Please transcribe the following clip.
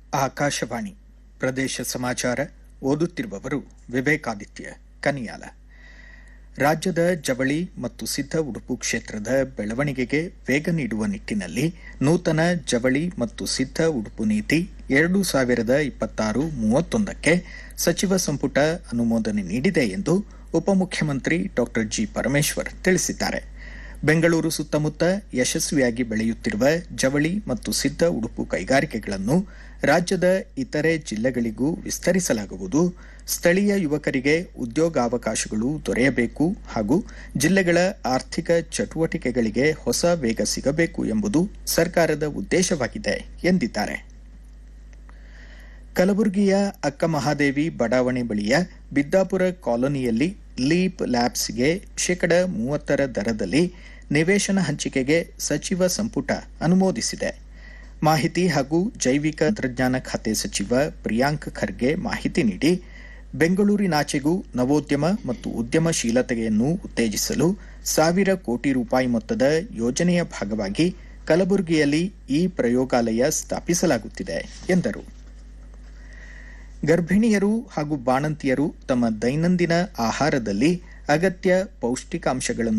ಆಕಾಶವಾಣಿ ಪ್ರದೇಶ ಸಮಾಚಾರ ಓದುತ್ತಿರುವವರು ವಿವೇಕಾದಿತ್ಯ ಕನಿಯಾಲ ರಾಜ್ಯದ ಜವಳಿ ಮತ್ತು ಸಿದ್ಧ ಉಡುಪು ಕ್ಷೇತ್ರದ ಬೆಳವಣಿಗೆಗೆ ವೇಗ ನೀಡುವ ನಿಟ್ಟಿನಲ್ಲಿ ನೂತನ ಜವಳಿ ಮತ್ತು ಸಿದ್ಧ ಉಡುಪು ನೀತಿ ಎರಡು ಸಾವಿರದ ಇಪ್ಪತ್ತಾರು ಮೂವತ್ತೊಂದಕ್ಕೆ ಸಚಿವ ಸಂಪುಟ ಅನುಮೋದನೆ ನೀಡಿದೆ ಎಂದು ಉಪಮುಖ್ಯಮಂತ್ರಿ ಡಾ ಜಿ ಪರಮೇಶ್ವರ್ ತಿಳಿಸಿದ್ದಾರೆ ಬೆಂಗಳೂರು ಸುತ್ತಮುತ್ತ ಯಶಸ್ವಿಯಾಗಿ ಬೆಳೆಯುತ್ತಿರುವ ಜವಳಿ ಮತ್ತು ಸಿದ್ಧ ಉಡುಪು ಕೈಗಾರಿಕೆಗಳನ್ನು ರಾಜ್ಯದ ಇತರೆ ಜಿಲ್ಲೆಗಳಿಗೂ ವಿಸ್ತರಿಸಲಾಗುವುದು ಸ್ಥಳೀಯ ಯುವಕರಿಗೆ ಉದ್ಯೋಗಾವಕಾಶಗಳು ದೊರೆಯಬೇಕು ಹಾಗೂ ಜಿಲ್ಲೆಗಳ ಆರ್ಥಿಕ ಚಟುವಟಿಕೆಗಳಿಗೆ ಹೊಸ ವೇಗ ಸಿಗಬೇಕು ಎಂಬುದು ಸರ್ಕಾರದ ಉದ್ದೇಶವಾಗಿದೆ ಎಂದಿದ್ದಾರೆ ಕಲಬುರಗಿಯ ಅಕ್ಕಮಹಾದೇವಿ ಬಡಾವಣೆ ಬಳಿಯ ಬಿದ್ದಾಪುರ ಕಾಲೋನಿಯಲ್ಲಿ ಲೀಪ್ ಲ್ಯಾಬ್ಸ್ಗೆ ಶೇಕಡ ಮೂವತ್ತರ ದರದಲ್ಲಿ ನಿವೇಶನ ಹಂಚಿಕೆಗೆ ಸಚಿವ ಸಂಪುಟ ಅನುಮೋದಿಸಿದೆ ಮಾಹಿತಿ ಹಾಗೂ ಜೈವಿಕ ತಂತ್ರಜ್ಞಾನ ಖಾತೆ ಸಚಿವ ಪ್ರಿಯಾಂಕ್ ಖರ್ಗೆ ಮಾಹಿತಿ ನೀಡಿ ಬೆಂಗಳೂರಿನಾಚೆಗೂ ನವೋದ್ಯಮ ಮತ್ತು ಉದ್ಯಮಶೀಲತೆಯನ್ನು ಉತ್ತೇಜಿಸಲು ಸಾವಿರ ಕೋಟಿ ರೂಪಾಯಿ ಮೊತ್ತದ ಯೋಜನೆಯ ಭಾಗವಾಗಿ ಕಲಬುರಗಿಯಲ್ಲಿ ಈ ಪ್ರಯೋಗಾಲಯ ಸ್ಥಾಪಿಸಲಾಗುತ್ತಿದೆ ಎಂದರು ಗರ್ಭಿಣಿಯರು ಹಾಗೂ ಬಾಣಂತಿಯರು ತಮ್ಮ ದೈನಂದಿನ ಆಹಾರದಲ್ಲಿ ಅಗತ್ಯ ಪೌಷ್ಟಿಕಾಂಶಗಳನ್ನು